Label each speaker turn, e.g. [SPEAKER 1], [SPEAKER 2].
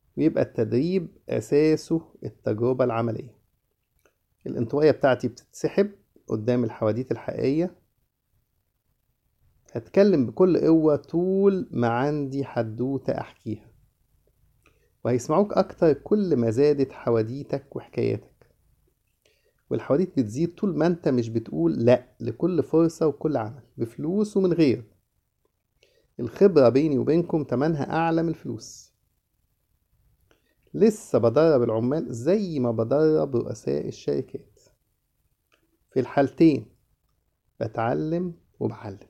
[SPEAKER 1] ويبقى التدريب أساسه التجربة العملية الانطوائية بتاعتي بتتسحب قدام الحواديت الحقيقية هتكلم بكل قوة طول ما عندي حدوتة أحكيها وهيسمعوك أكتر كل ما زادت حواديتك وحكاياتك والحواديت بتزيد طول ما انت مش بتقول لأ لكل فرصة وكل عمل بفلوس ومن غير الخبرة بيني وبينكم تمنها أعلى من الفلوس لسه بدرب العمال زي ما بدرب رؤساء الشركات في الحالتين بتعلم وبعلم